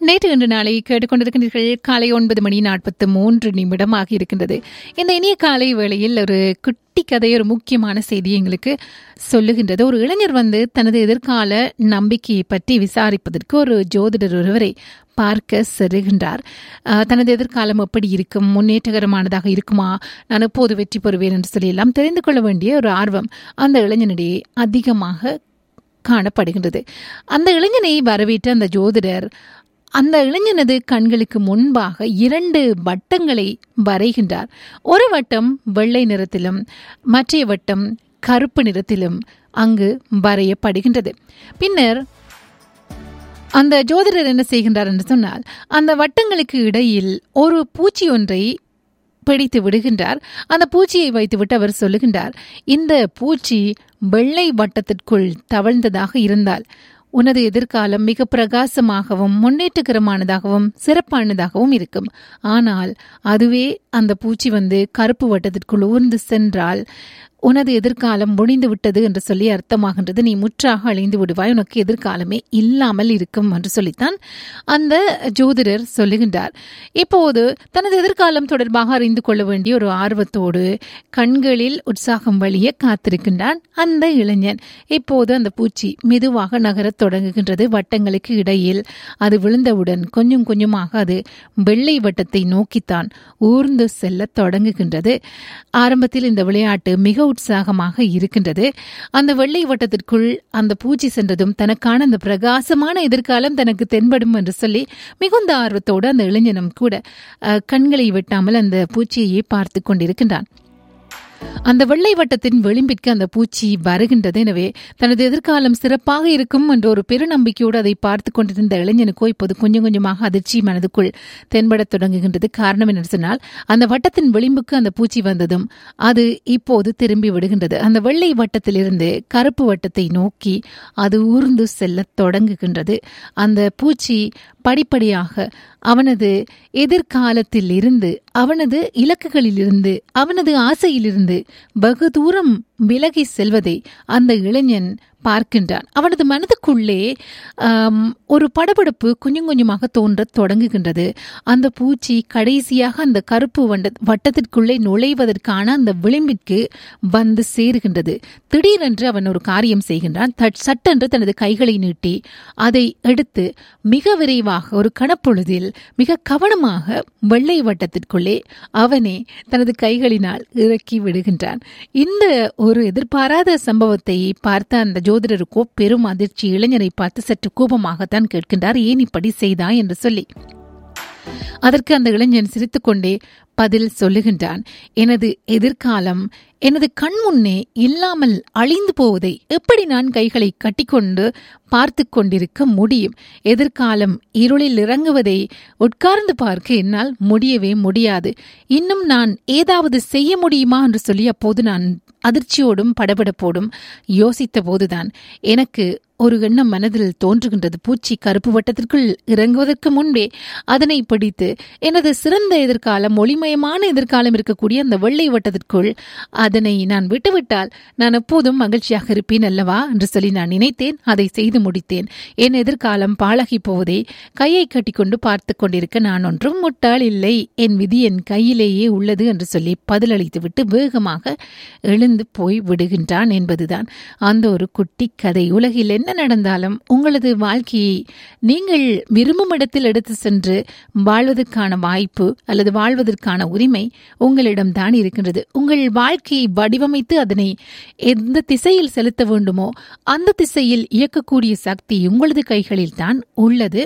நேற்று இன்று நாளை கேட்டுக்கொண்டிருக்கின்றீர்கள் காலை ஒன்பது மணி நாற்பத்து மூன்று நிமிடம் ஆகியிருக்கின்றது இந்த இனிய காலை வேளையில் ஒரு குட்டி கதை ஒரு முக்கியமான செய்தி எங்களுக்கு சொல்லுகின்றது ஒரு இளைஞர் வந்து தனது எதிர்கால நம்பிக்கையை பற்றி விசாரிப்பதற்கு ஒரு ஜோதிடர் ஒருவரை பார்க்க செருகின்றார் அஹ், தனது எதிர்காலம் எப்படி இருக்கும் முன்னேற்றகரமானதாக இருக்குமா நான் எப்போது வெற்றி பெறுவேன் என்று சொல்லி எல்லாம் தெரிந்து கொள்ள வேண்டிய ஒரு ஆர்வம் அந்த இளைஞனிடையே அதிகமாக காணப்படுகின்றது அந்த இளைஞனை வரவேற்ற அந்த ஜோதிடர் அந்த இளைஞனது கண்களுக்கு முன்பாக இரண்டு வட்டங்களை வரைகின்றார் ஒரு வட்டம் வெள்ளை நிறத்திலும் மற்றைய வட்டம் கருப்பு நிறத்திலும் அங்கு வரையப்படுகின்றது பின்னர் அந்த ஜோதிடர் என்ன செய்கின்றார் என்று சொன்னால் அந்த வட்டங்களுக்கு இடையில் ஒரு பூச்சி ஒன்றை பிடித்து விடுகின்றார் அந்த பூச்சியை வைத்துவிட்டு அவர் சொல்லுகின்றார் இந்த பூச்சி வெள்ளை வட்டத்திற்குள் தவழ்ந்ததாக இருந்தால் உனது எதிர்காலம் மிக பிரகாசமாகவும் முன்னேற்றகரமானதாகவும் சிறப்பானதாகவும் இருக்கும் ஆனால் அதுவே அந்த பூச்சி வந்து கருப்பு வட்டத்திற்குள் ஊர்ந்து சென்றால் உனது எதிர்காலம் முடிந்து விட்டது என்று சொல்லி அர்த்தமாகின்றது நீ முற்றாக அழிந்து விடுவாய் உனக்கு எதிர்காலமே இல்லாமல் இருக்கும் என்று சொல்லித்தான் அந்த ஜோதிடர் சொல்லுகின்றார் இப்போது தனது எதிர்காலம் தொடர்பாக அறிந்து கொள்ள வேண்டிய ஒரு ஆர்வத்தோடு கண்களில் உற்சாகம் வழிய காத்திருக்கின்றான் அந்த இளைஞன் இப்போது அந்த பூச்சி மெதுவாக நகரத் தொடங்குகின்றது வட்டங்களுக்கு இடையில் அது விழுந்தவுடன் கொஞ்சம் கொஞ்சமாக அது வெள்ளை வட்டத்தை நோக்கித்தான் ஊர்ந்து செல்ல தொடங்குகின்றது ஆரம்பத்தில் இந்த விளையாட்டு மிக உற்சாகமாக இருக்கின்றது அந்த வெள்ளை வட்டத்திற்குள் அந்த பூச்சி சென்றதும் தனக்கான அந்த பிரகாசமான எதிர்காலம் தனக்கு தென்படும் என்று சொல்லி மிகுந்த ஆர்வத்தோடு அந்த இளைஞனும் கூட அஹ், கண்களை வெட்டாமல் அந்த பூச்சியையே பார்த்து கொண்டிருக்கின்றான் அந்த வெள்ளை வட்டத்தின் விளிம்பிற்கு அந்த பூச்சி வருகின்றது எனவே தனது எதிர்காலம் சிறப்பாக இருக்கும் என்ற ஒரு பெருநம்பிக்கையோடு அதை பார்த்து கொண்டிருந்த இளைஞனுக்கோ இப்போது கொஞ்சம் கொஞ்சமாக அதிர்ச்சி மனதுக்குள் தென்படத் தொடங்குகின்றது காரணம் என்ன சொன்னால் அந்த வட்டத்தின் விளிம்புக்கு அந்த பூச்சி வந்ததும் அது இப்போது திரும்பி விடுகின்றது அந்த வெள்ளை வட்டத்திலிருந்து கருப்பு வட்டத்தை நோக்கி அது ஊர்ந்து செல்லத் தொடங்குகின்றது அந்த பூச்சி படிப்படியாக அவனது எதிர்காலத்தில் இருந்து அவனது இலக்குகளிலிருந்து அவனது ஆசையிலிருந்து வெகு தூரம் விலகி செல்வதை அந்த இளைஞன் பார்க்கின்றான் அவனது மனதுக்குள்ளே ஆம், ஒரு படபடப்பு கொஞ்சம் கொஞ்சமாக தோன்றத் தொடங்குகின்றது அந்த பூச்சி கடைசியாக அந்த கருப்பு வண்ட வட்டத்திற்குள்ளே நுழைவதற்கான அந்த விளிம்பிற்கு வந்து சேருகின்றது திடீரென்று அவன் ஒரு காரியம் செய்கின்றான் தட்- சட்டென்று தனது கைகளை நீட்டி அதை எடுத்து மிக விரைவாக ஒரு கணப்பொழுதில் மிக கவனமாக வெள்ளை வட்டத்திற்குள்ளே அவனே தனது கைகளினால் இறக்கி விடுகின்றான் இந்த ஒரு எதிர்பாராத சம்பவத்தை பார்த்த அந்த ஜோதிடருக்கோ பெரும் அதிர்ச்சி இளைஞரை பார்த்து சற்று கோபமாகத்தான் கேட்கின்றார் ஏன் இப்படி செய்தாய் என்று சொல்லி அதற்கு அந்த இளைஞன் சிரித்துக்கொண்டே பதில் சொல்லுகின்றான் எனது எதிர்காலம் எனது கண் முன்னே இல்லாமல் அழிந்து போவதை எப்படி நான் கைகளை கட்டிக்கொண்டு பார்த்து கொண்டிருக்க முடியும் எதிர்காலம் இருளில் இறங்குவதை உட்கார்ந்து பார்க்க என்னால் முடியவே முடியாது இன்னும் நான் ஏதாவது செய்ய முடியுமா என்று சொல்லி அப்போது நான் அதிர்ச்சியோடும் படபடப்போடும் யோசித்த போதுதான் எனக்கு ஒரு எண்ணம் மனதில் தோன்றுகின்றது பூச்சி கருப்பு வட்டத்திற்குள் இறங்குவதற்கு முன்பே அதனை பிடித்து எனது சிறந்த எதிர்காலம் ஒளிமயமான எதிர்காலம் இருக்கக்கூடிய அந்த வெள்ளை வட்டத்திற்குள் அதனை நான் விட்டுவிட்டால் நான் எப்போதும் மகிழ்ச்சியாக இருப்பேன் அல்லவா என்று சொல்லி நான் நினைத்தேன் அதை செய்து முடித்தேன் என் எதிர்காலம் பாழகி போவதை கையை கட்டிக்கொண்டு பார்த்து கொண்டிருக்க நான் ஒன்றும் முட்டாள் இல்லை என் விதி என் கையிலேயே உள்ளது என்று சொல்லி பதிலளித்துவிட்டு வேகமாக எழுந்து போய் விடுகின்றான் என்பதுதான் அந்த ஒரு குட்டி கதை உலகில் என்ன நடந்தாலும் உங்களது வாழ்க்கையை நீங்கள் விரும்பும் இடத்தில் எடுத்து சென்று வாழ்வதற்கான வாய்ப்பு அல்லது வாழ்வதற்கான உரிமை உங்களிடம் தான் இருக்கின்றது உங்கள் வாழ்க்கையை வடிவமைத்து அதனை எந்த திசையில் செலுத்த வேண்டுமோ அந்த திசையில் இயக்கக்கூடிய சக்தி உங்களது கைகளில் தான் உள்ளது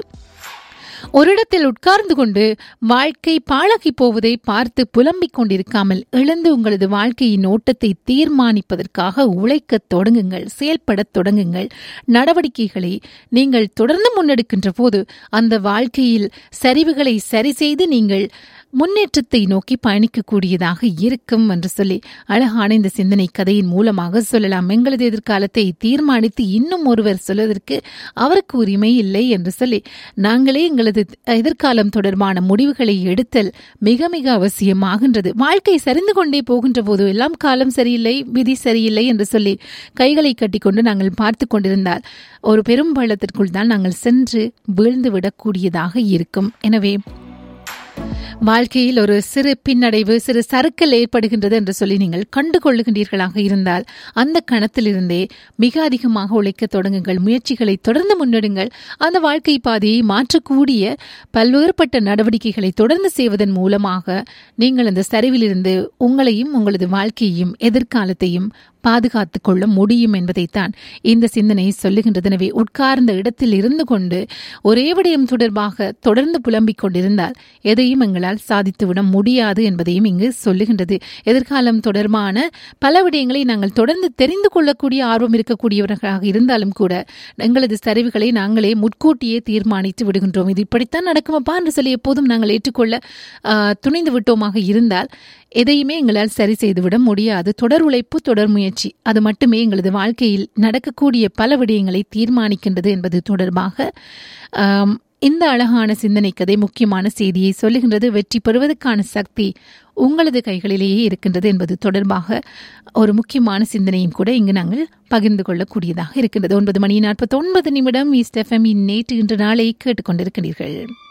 ஒரு இடத்தில் உட்கார்ந்து கொண்டு வாழ்க்கை பாழகி போவதை பார்த்து புலம்பிக் கொண்டிருக்காமல் எழுந்து உங்களது வாழ்க்கையின் ஓட்டத்தை தீர்மானிப்பதற்காக உழைக்கத் தொடங்குங்கள் செயல்படத் தொடங்குங்கள் நடவடிக்கைகளை நீங்கள் தொடர்ந்து முன்னெடுக்கின்ற போது அந்த வாழ்க்கையில் சரிவுகளை சரி செய்து நீங்கள் முன்னேற்றத்தை நோக்கி பயணிக்கக்கூடியதாக இருக்கும் என்று சொல்லி அழகான இந்த சிந்தனை கதையின் மூலமாக சொல்லலாம் எங்களது எதிர்காலத்தை தீர்மானித்து இன்னும் ஒருவர் சொல்வதற்கு அவருக்கு உரிமை இல்லை என்று சொல்லி நாங்களே எங்களது எதிர்காலம் தொடர்பான முடிவுகளை எடுத்தல் மிக மிக அவசியமாகின்றது வாழ்க்கை சரிந்து கொண்டே போகின்ற போது எல்லாம் காலம் சரியில்லை விதி சரியில்லை என்று சொல்லி கைகளை கட்டிக்கொண்டு நாங்கள் பார்த்து கொண்டிருந்தால் ஒரு பெரும் பள்ளத்திற்குள் தான் நாங்கள் சென்று வீழ்ந்து விடக்கூடியதாக இருக்கும் எனவே வாழ்க்கையில் ஒரு சிறு பின்னடைவு சிறு சறுக்கல் ஏற்படுகின்றது என்று சொல்லி நீங்கள் கண்டுகொள்ளுகின்றீர்களாக இருந்தால் அந்த கணத்திலிருந்தே மிக அதிகமாக உழைக்க தொடங்குங்கள் முயற்சிகளை தொடர்ந்து முன்னெடுங்கள் அந்த வாழ்க்கை பாதையை மாற்றக்கூடிய பல்வேறுபட்ட நடவடிக்கைகளை தொடர்ந்து செய்வதன் மூலமாக நீங்கள் அந்த சரிவிலிருந்து உங்களையும் உங்களது வாழ்க்கையையும் எதிர்காலத்தையும் பாதுகாத்து கொள்ள முடியும் என்பதைத்தான் இந்த சிந்தனை சொல்லுகின்றது எனவே உட்கார்ந்த இடத்தில் இருந்து கொண்டு ஒரே விடயம் தொடர்பாக தொடர்ந்து புலம்பிக் கொண்டிருந்தால் எதையும் எங்களால் சாதித்துவிட முடியாது என்பதையும் இங்கு சொல்லுகின்றது எதிர்காலம் தொடர்பான பல விடயங்களை நாங்கள் தொடர்ந்து தெரிந்து கொள்ளக்கூடிய ஆர்வம் இருக்கக்கூடியவர்களாக இருந்தாலும் கூட எங்களது சரிவுகளை நாங்களே முட்கூட்டியே தீர்மானித்து விடுகின்றோம் இது இப்படித்தான் நடக்குமப்பா என்று சொல்லி எப்போதும் நாங்கள் ஏற்றுக்கொள்ள துணிந்து விட்டோமாக இருந்தால் எதையுமே எங்களால் சரி செய்துவிட முடியாது தொடர் உழைப்பு தொடர் முயற்சி அது மட்டுமே எங்களது வாழ்க்கையில் நடக்கக்கூடிய பல விடயங்களை தீர்மானிக்கின்றது என்பது தொடர்பாக இந்த அழகான சிந்தனை கதை முக்கியமான செய்தியை சொல்லுகின்றது வெற்றி பெறுவதற்கான சக்தி உங்களது கைகளிலேயே இருக்கின்றது என்பது தொடர்பாக ஒரு முக்கியமான சிந்தனையும் கூட இங்கு நாங்கள் பகிர்ந்து கொள்ளக்கூடியதாக இருக்கின்றது ஒன்பது மணி நாற்பத்தி ஒன்பது நிமிடம் ஈஸ்ட் எஃப்எம் நேற்று இன்று நாளை கேட்டுக்கொண்டிருக்கிறீர்கள்